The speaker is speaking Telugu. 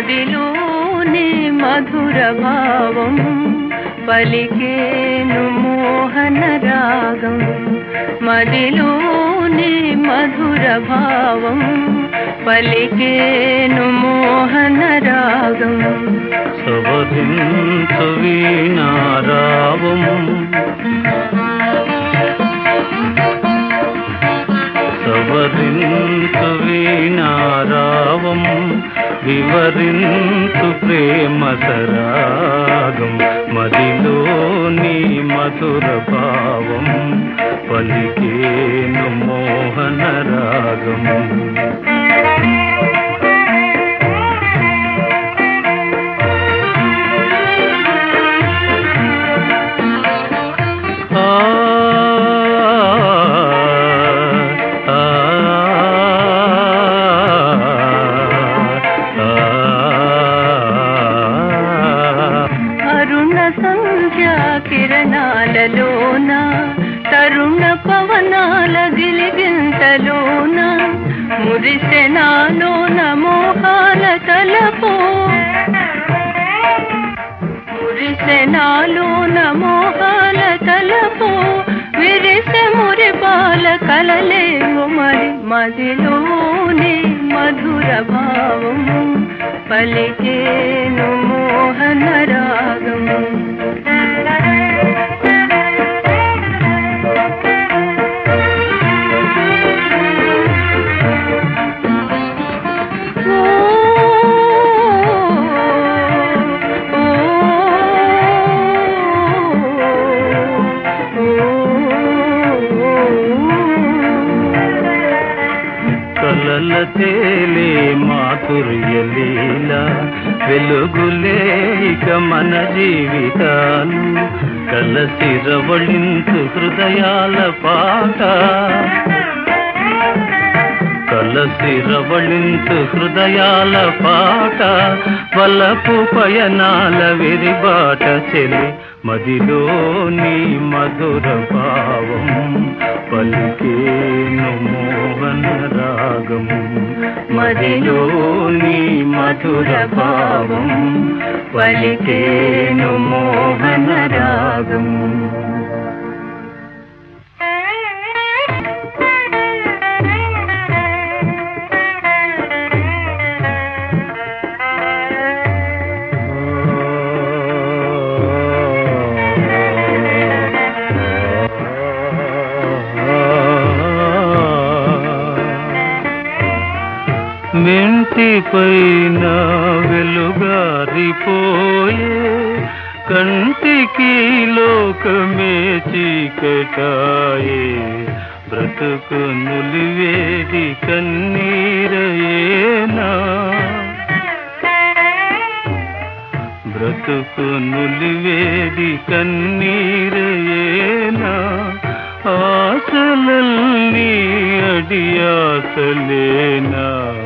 మదిలోని మధుర భావం పలికేను మోహన రాగం మదిలోని మధుర భావం పలికేను మోహన రాగం సవరించు వీణారావం సవరించు వీణారావం వివరించు ప్రేమ సరాగం మదిలోని మధుర భావం పలికేను మోహన రాగం ఆ ఆ అరుణ సంధ్యా కిరణాలలోన తరుణ పవనాల గిలిగింతలోన మురిసెనాలోన మోహాల తలపో మురిసెనాలోన మోహాల తలపో విరిసె మురిపాల కలలేవు మరి మదిలోని మధుర భావం పలికేను మోహన రాగం కలల తేలే మాధుర్య లీల వెలుగులే ఇక మన జీవితాలు కలసి రవళించు హృదయాల పాట కలసి రవళించు హృదయాల పాట వలపు పయనాల విరిబాట చెలి మదిలోని మధుర భావం పలికేను మోహన రాగం మదిలోని మధుర భావం పలికేను మోహన రాగం మెంటి పైన వెలుగారిపోయే కంటికి లోకమే చీకటాయే బ్రతుకు నులివేది కన్నీరయేనా బ్రతుకు నులివేది కన్నీరయేనా ఆశలన్నీ అడియాసలేనా